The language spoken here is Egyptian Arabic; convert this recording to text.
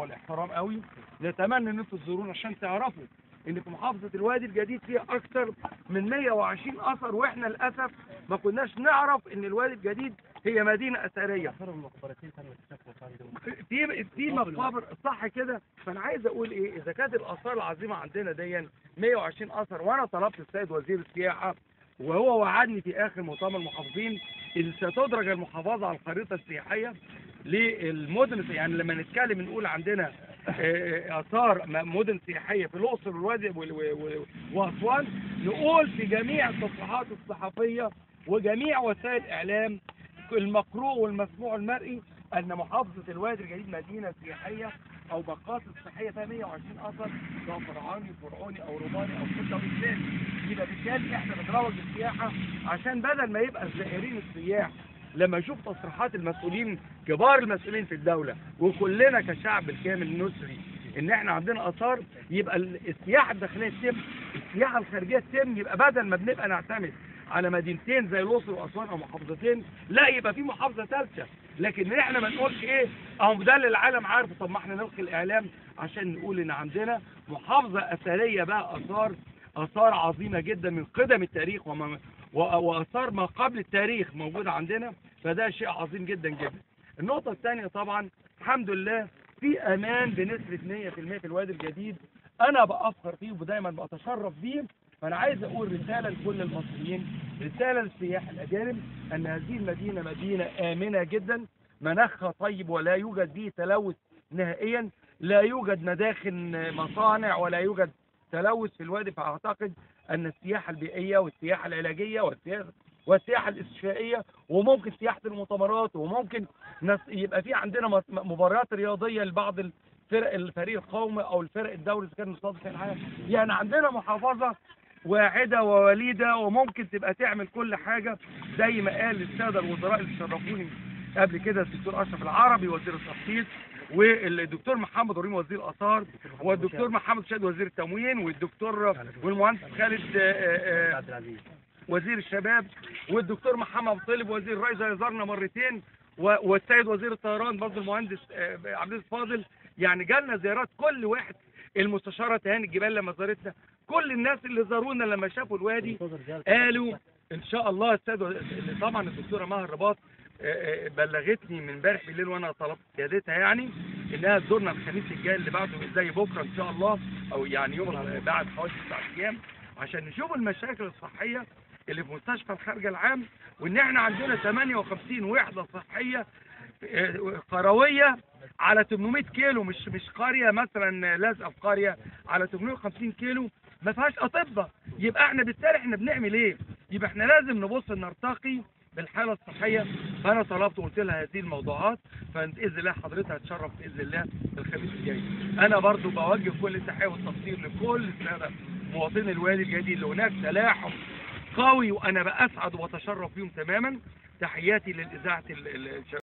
والاحترام قوي نتمنى ان انتوا تزورونا عشان تعرفوا ان في محافظه الوادي الجديد فيها اكثر من 120 اثر واحنا للاسف ما كناش نعرف ان الوادي الجديد هي مدينه اثريه اخر المقبرتين تم اكتشافهم عندهم في في مقابر صح كده فانا عايز اقول ايه اذا كانت الاثار العظيمه عندنا دي 120 اثر وانا طلبت السيد وزير السياحه وهو وعدني في اخر مؤتمر المحافظين ان ستدرج المحافظه على الخريطه السياحيه للمدن يعني لما نتكلم نقول عندنا آه، اثار م- مدن سياحيه في الاقصر والوادي وال- وال- واسوان نقول في جميع التصريحات الصحفيه وجميع وسائل الاعلام المقروء والمسموع المرئي ان محافظه الوادي الجديد مدينه سياحيه او مقاصد سياحيه فيها 120 اثر سواء فرعوني فرعوني او روماني او كده اسلامي يبقى بالتالي احنا بنروج السياحه عشان بدل ما يبقى الزائرين السياح لما يشوف تصريحات المسؤولين كبار المسؤولين في الدوله وكلنا كشعب الكامل النسري ان احنا عندنا اثار يبقى ال- السياحه الداخليه تتم السياحه الخارجيه تتم يبقى بدل ما بنبقى نعتمد على مدينتين زي الاقصر واسوان او محافظتين لا يبقى في محافظه ثالثه لكن احنا ما نقولش ايه اهو ده اللي العالم عارفه طب ما احنا نلقي الاعلام عشان نقول ان عندنا محافظه اثريه بقى اثار اثار عظيمه جدا من قدم التاريخ وما و- واثار ما قبل التاريخ موجوده عندنا فده شيء عظيم جدا جدا النقطه الثانيه طبعا الحمد لله في امان بنسبه 100% في الوادي الجديد انا بافخر فيه ودايما بتشرف بيه فانا عايز اقول رساله لكل المصريين رساله للسياح الاجانب ان هذه المدينه مدينه امنه جدا مناخها طيب ولا يوجد فيه تلوث نهائيا لا يوجد مداخن مصانع ولا يوجد تلوث في الوادي فاعتقد ان السياحه البيئيه والسياحه العلاجيه والسياحه والسياحه الاستشفائيه وممكن سياحه المؤتمرات وممكن نس- يبقى في عندنا مس- مباريات رياضيه لبعض الفرق الفريق القومي او الفرق الدولي اذا كان مستضيف في العالم يعني عندنا محافظه واعده ووليده وممكن تبقى تعمل كل حاجه زي ما قال الساده الوزراء اللي شرفوني قبل كده الدكتور اشرف العربي وزير التخطيط والدكتور محمد ريم وزير الاثار والدكتور محمد شاد وزير التموين والدكتور والمهندس خالد آه، آه، عبد العزيز وزير الشباب والدكتور محمد طلب وزير الرئيس زارنا مرتين و- والسيد وزير الطيران برضه المهندس آه، عبد العزيز فاضل يعني جالنا زيارات كل واحد المستشاره تهاني الجبال لما زارتنا كل الناس اللي زارونا لما شافوا الوادي منتظر زيارة قالوا ان شاء الله السيد و- اللي طبعا الدكتوره مها الرباط آه، آه، بلغتني من امبارح بالليل وانا طلبت سيادتها يعني انها تزورنا الخميس الجاي اللي بعده زي بكره ان شاء الله او يعني يوم ال- بعد حوالي تسع ايام عشان نشوف المشاكل الصحيه اللي في مستشفى الخارجه العام وان احنا عندنا 58 وحده صحيه آه، قرويه على 800 كيلو مش مش قريه مثلا لازقه في قريه على 850 كيلو ما فيهاش اطباء يبقى احنا بالتالي احنا بنعمل ايه؟ يبقى احنا لازم نبص نرتقي بالحاله الصحيه فانا طلبت وقلت لها هذه الموضوعات فباذن الله حضرتها هتشرف باذن الله الخميس الجاي. انا برضو بوجه كل التحيه والتقدير لكل الساده مواطني الوادي الجديد اللي هناك تلاحم قوي وانا باسعد وبتشرف بيهم تماما تحياتي للاذاعه ال- ال-